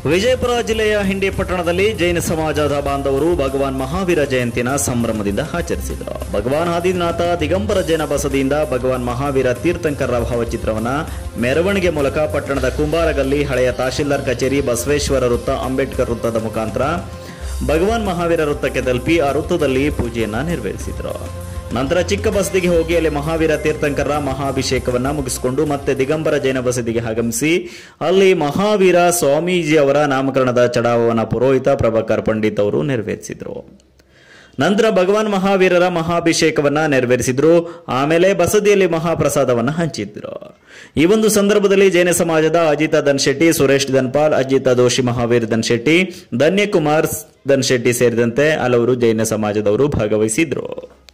ವಿಜಯಪುರ ಜಿಲ್ಲೆಯ ಹಿಂಡಿ ಪಟ್ಟಣದಲ್ಲಿ ಜೈನ ಸಮಾಜದ ಬಾಂಧವರು ಭಗವಾನ್ ಮಹಾವೀರ ಜಯಂತಿನ ಸಂಭ್ರಮದಿಂದ ಆಚರಿಸಿದರು ಭಗವಾನ್ ಆದಿನಾಥ ದಿಗಂಬರ ಜೈನ ಬಸದಿಯಿಂದ ಭಗವಾನ್ ಮಹಾವೀರ ತೀರ್ಥಂಕರರ ಭಾವಚಿತ್ರವನ್ನ ಮೆರವಣಿಗೆ ಮೂಲಕ ಪಟ್ಟಣದ ಕುಂಬಾರಗಲ್ಲಿ ಹಳೆಯ ತಹಶೀಲ್ದಾರ್ ಕಚೇರಿ ಬಸವೇಶ್ವರ ವೃತ್ತ ಅಂಬೇಡ್ಕರ್ ವೃತ್ತದ ಮುಖಾಂತರ ಭಗವಾನ್ ಮಹಾವೀರ ವೃತ್ತಕ್ಕೆ ತಲುಪಿ ಆ ವೃತ್ತದಲ್ಲಿ ಪೂಜೆಯನ್ನ ನೆರವೇರಿಸಿದರು ನಂತರ ಚಿಕ್ಕ ಬಸದಿಗೆ ಹೋಗಿ ಅಲ್ಲಿ ಮಹಾವೀರ ತೀರ್ಥಂಕರ ಮಹಾಭಿಷೇಕವನ್ನ ಮುಗಿಸಿಕೊಂಡು ಮತ್ತೆ ದಿಗಂಬರ ಜೈನ ಬಸದಿಗೆ ಆಗಮಿಸಿ ಅಲ್ಲಿ ಮಹಾವೀರ ಸ್ವಾಮೀಜಿ ಅವರ ನಾಮಕರಣದ ಚಡಾವನ ಪುರೋಹಿತ ಪ್ರಭಾಕರ್ ಪಂಡಿತ್ ಅವರು ನೆರವೇರಿಸಿದರು ನಂತರ ಭಗವಾನ್ ಮಹಾವೀರರ ಮಹಾಭಿಷೇಕವನ್ನ ನೆರವೇರಿಸಿದ್ರು ಆಮೇಲೆ ಬಸದಿಯಲ್ಲಿ ಮಹಾಪ್ರಸಾದವನ್ನ ಹಂಚಿದ್ರು ಈ ಒಂದು ಸಂದರ್ಭದಲ್ಲಿ ಜೈನ ಸಮಾಜದ ಅಜಿತಾ ದನ್ಶೆಟ್ಟಿ ಸುರೇಶ್ ದನ್ಪಾಲ್ ಅಜಿತಾ ದೋಶಿ ಮಹಾವೀರ್ ದನ್ಶೆಟ್ಟಿ ಧನ್ಯಕುಮಾರ್ ದನ್ಶೆಟ್ಟಿ ಸೇರಿದಂತೆ ಹಲವರು ಜೈನ ಸಮಾಜದವರು ಭಾಗವಹಿಸಿದ್ರು